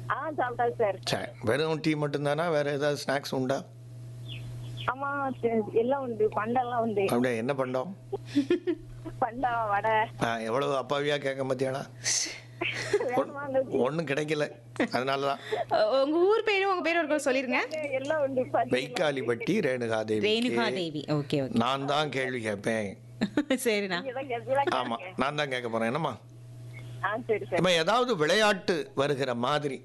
ஆ சாப்பிட்டாச்சு சார் சரி வெறும் டீ மட்டும்தானா வேற ஏதாவது ஸ்நாக்ஸ் உண்டா ஆமா சரி, எல்லாம் உண்டு பண்டெல்லாம் உண்டு அப்படியே என்ன பண்ணோம் பண்டா வடை ஆ, எவ்வளவு அப்பாவியா கேட்க மாத்தியாடா வேணுமா உங்களுக்கு? ஒன்றும் கிடைக்கல அதனால தான் அஹ், உங்க ஊர் பேரும் உங்க பேரும் ஒரு சொல்லிருங்க எல்லாம் உண்டு பத்தி வைக்காலிப்பட்டி ரேணுகா ரேணுகா தேவி தேவி ஓகே ஓகே நான் தான் கேள்வி கேட்பேன் சரிண்ணா இதெல்லாம் கேட்கலாம் ஆமா நான் தான் கேட்க போறேன் என்னம்மா ஆ சரி சார் நம்ம ஏதாவது விளையாட்டு வருகிற மாதிரி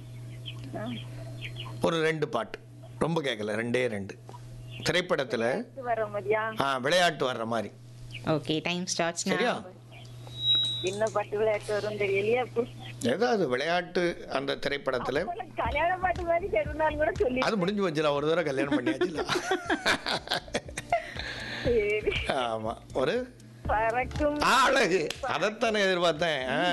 ஒரு ரெண்டு பாட்டு ரொம்ப கேட்கல ரெண்டே ரெண்டு திரைப்படத்துல வர மாதிரியா ஆ, விளையாட்டு வர்ற மாதிரி ஓகே டைம் ஸ்டார்ட்ஸ் சரியா என்ன பாட்டு விளையாட்டு வரும் தெரியலையா ஏதாவது விளையாட்டு அந்த திரைப்படத்துல கல்யாண பாட்டு மாதிரி கேட்டுனாலும் கூட சொல்லி அது முடிஞ்சு வச்சுல ஒரு தடவை கல்யாணம் பண்ணியாச்சுல சரி ஆமா ஒரு பறக்கும் ஆ, அழகு அதைத்தானே எதிர்பார்த்தேன் ஆ.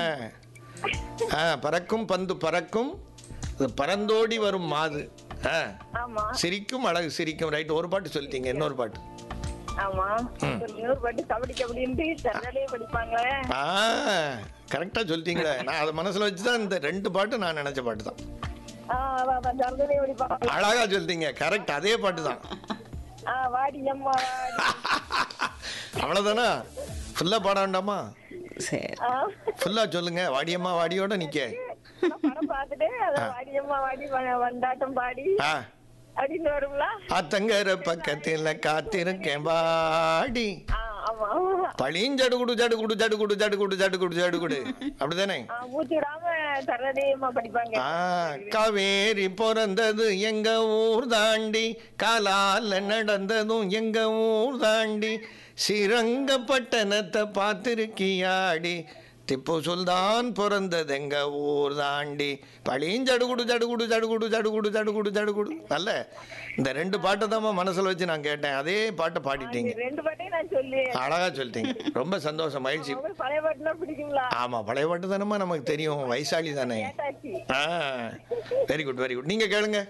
ஆ, பறக்கும் பந்து பறக்கும் அது பறந்தோடி வரும் மாது ஆ. ஆமா சிரிக்கும் அழகு சிரிக்கும் ரைட் ஒரு பாட்டு சொல்லிட்டீங்க இன்னொரு பாட்டு ஆமா ஒரு இன்னொரு பாட்டு கபடி கபடின்ட்டு தன்னாலே படிப்பாங்களே ஆ கரெக்டா சொல்லிட்டீங்களே நான் அதை மனசுல வச்சு தான் இந்த ரெண்டு பாட்டு நான் நினைச்ச பாட்டு தான் ஆ, அதான், அதான், தன்னாலே படிப்பாங்க அழகா சொல்லிட்டீங்க கரெக்ட் அதே பாட்டு தான் ஆ வாடி அம்மா வாடி அவ்வளவுதானா ஃபுல்லா பாட வேண்டாமா சரி ஆ, ஃபுல்லா சொல்லுங்க வாடியம்மா வாடியோட நிக்க நான் படம் பார்த்துட்டு அதை வாடி அம்மா வாடி வ- வந்தாட்டம் பாடி ஆ அப்படின்னு வருங்களா அத்தங்கர பக்கத்துல காத்திருக்கேன் வாடி ஆ, ஆமா ஆமா. பழியும் ஜடுகுடு ஜடுகுடு ஜடுகுடு ஜடுகுடு ஜடுகுடு ஜடுகுடு அப்படிதானே ஆ, மூச்சு விடாம தரதேமா படிப்பாங்க ஆ காவேரி பிறந்தது எங்க ஊர் தாண்டி காலால நடந்ததும் எங்க ஊர் தாண்டி ஸ்ரீரங்கப்பட்டணத்தை பார்த்திருக்கியாடி திப்பு சுல்தான் பிறந்தது எங்க ஊர் தாண்டி பழியும் ஜடுகுடு ஜடுகுடு ஜடுகுடு ஜடுகுடு ஜடுகுடு ஜடுகுடு நல்ல இந்த ரெண்டு பாட்டை தான் மனசுல வச்சு நான் கேட்டேன் அதே பாட்டை பாடிட்டீங்க இந்த ரெண்டு பாட்டையும் நான் சொல்லி அழகா சொல்லிட்டீங்க ரொம்ப சந்தோஷம் மகிழ்ச்சி உங்களுக்கு பழைய பாட்டுனா பிடிக்குங்களா ஆமா பழைய பாட்டு தானேம்மா நமக்கு தெரியும் வைசாலி தானே கேட்டாச்சு ஆ வெரி குட் வெரி குட் நீங்க கேளுங்க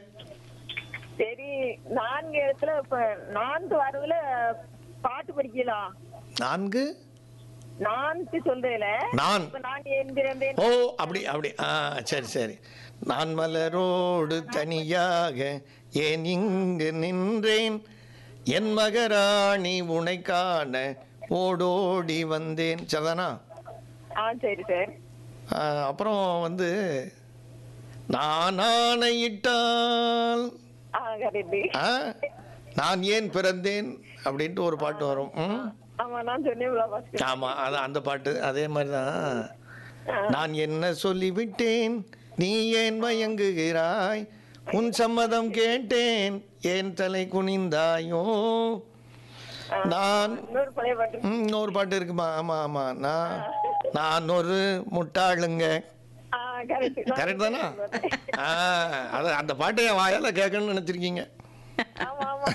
சரி நான்கு இடத்துல இப்ப நான்கு வரதுல பாட்டு படிக்கலாம் நான்கு நான்கு சொல்றதுல நான் இப்ப நான் எந்திரந்தேன் ஓ அப்படி அப்படி ஆ சரி சரி நான் மலரோடு தனியாக ஏன் இங்கு நின்றேன் என் மகராணி உனை காண ஓடோடி வந்தேன் சதானா ஆ சரி சார் ஆ, அப்புறம் வந்து நான் ஆணையிட்டால் ஆ கரெக்ட் ஆ, நான் ஏன் பிறந்தேன் அப்படின்ட்டு ஒரு பாட்டு வரும் ம் ஆமா நான் சொன்னேன் ஃபர்ஸ்ட் ஆமா அது அந்த பாட்டு அதே மாதிரி தான் நான் என்ன சொல்லிவிட்டேன் நீ ஏன் மயங்குகிறாய் உன் சம்மதம் கேட்டேன் ஏன் தலை குனிந்தாயோ நான் இன்னொரு பழைய பாட்டு ம், இன்னொரு பாட்டு இருக்குமா ஆமா ஆமா நான் நான் ஒரு முட்டாளுங்க ஆ கரெக்ட் கரெக்ட் தானா ஆ அது அந்த பாட்டை என் வாயால கேட்கணும்னு நினைச்சிருக்கீங்க ஆமா ஆமா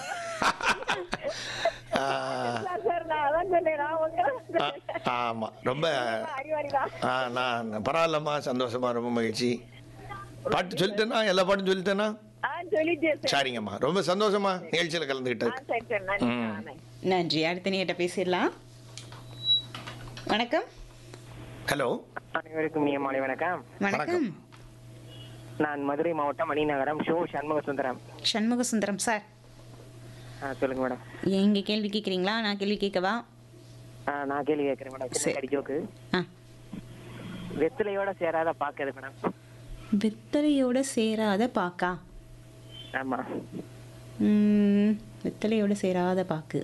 ஆ, சார் நான் அதான் சொன்னேன் நான் உங்க ஆ, ஆமா ரொம்ப அறிவாளிதான் ஆ நான் பரவாயில்லம்மா சந்தோஷமா ரொம்ப மகிழ்ச்சி பாட்டு சொல்லிட்டேனா எல்லா பாட்டும் சொல்லிட்டேனா ஆ சொல்லிட்டேன் சார் சரிங்கம்மா ரொம்ப சந்தோஷமா நிகழ்ச்சியில் ஆ கலந்துக்கிட்டது சரி சார் நன்றி ம். ஆ, நன்றி. நன்றி அடுத்த நேட்ட பேசிடலாம் வணக்கம் ஹலோ அனைவருக்கும் இனிய மாலை வணக்கம் வணக்கம் நான் மதுரை மாவட்டம் மணிநகரம் ஷோ Shanmugasundaram Shanmugasundaram sir ஆ, சொல்லுங்க மேடம் எங்க கேள்வி கேட்குறீங்களா நான் கேள்வி கேட்கவா ஆ, நான் கேள்வி கேட்கறேன் மேடம் சின்ன சரி. கடி ஜோக்கு ஆ வெத்திலையோட சேராத பாக்குது மேடம் வெத்தலையோட சேராத பாக்கா ஆமா ம், வெத்தலையோட சேராத பாக்கு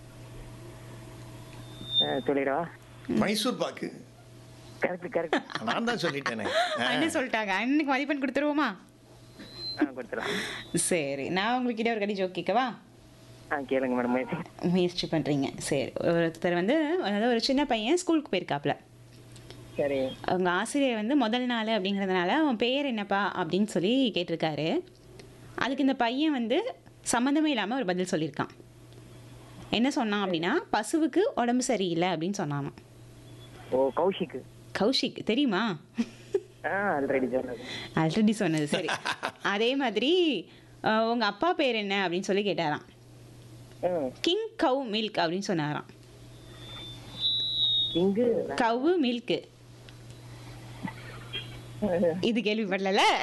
ஆ, சொல்லிடவா மைசூர் பாக்கு கரெக்ட் கரெக்ட் நான் தான் சொல்லிட்டேனே ஆ, அண்ணன் சொல்லிட்டாங்க அண்ணனுக்கு மதிப்பெண் கொடுத்துருவோமா ஆ கொடுத்துடலாம் சரி நான் உங்ககிட்ட ஒரு கடி ஜோக் கேட்கவா ஆ கேளுங்க மேடம் முயற்சி முயற்சி பண்ணுறீங்க சரி ஒருத்தர் வந்து அதாவது ஒரு சின்ன பையன் ஸ்கூலுக்கு போயிருக்காப்புல சரி அவங்க ஆசிரியர் வந்து முதல் நாள் அப்படிங்கிறதுனால அவன் பேர் என்னப்பா அப்படின்னு சொல்லி கேட்டிருக்காரு அதுக்கு இந்த பையன் வந்து சம்மந்தமே இல்லாமல் ஒரு பதில் சொல்லியிருக்கான் என்ன சொன்னான் அப்படின்னா பசுவுக்கு உடம்பு சரியில்லை அப்படின்னு சொன்னானாம் ஓ கௌஷிக் கௌஷிக் தெரியுமா ஆ ஆல்ரெடி சொன்னது ஆல்ரெடி சொன்னது சரி அதே மாதிரி அஹ், உங்க அப்பா பேர் என்ன அப்படின்னு சொல்லி கேட்டாராம் ம் கிங் கவ் மில்க் அப்படின்னு சொன்னாராம் இங்கு கவு மில்க் இது கேள்விப்படல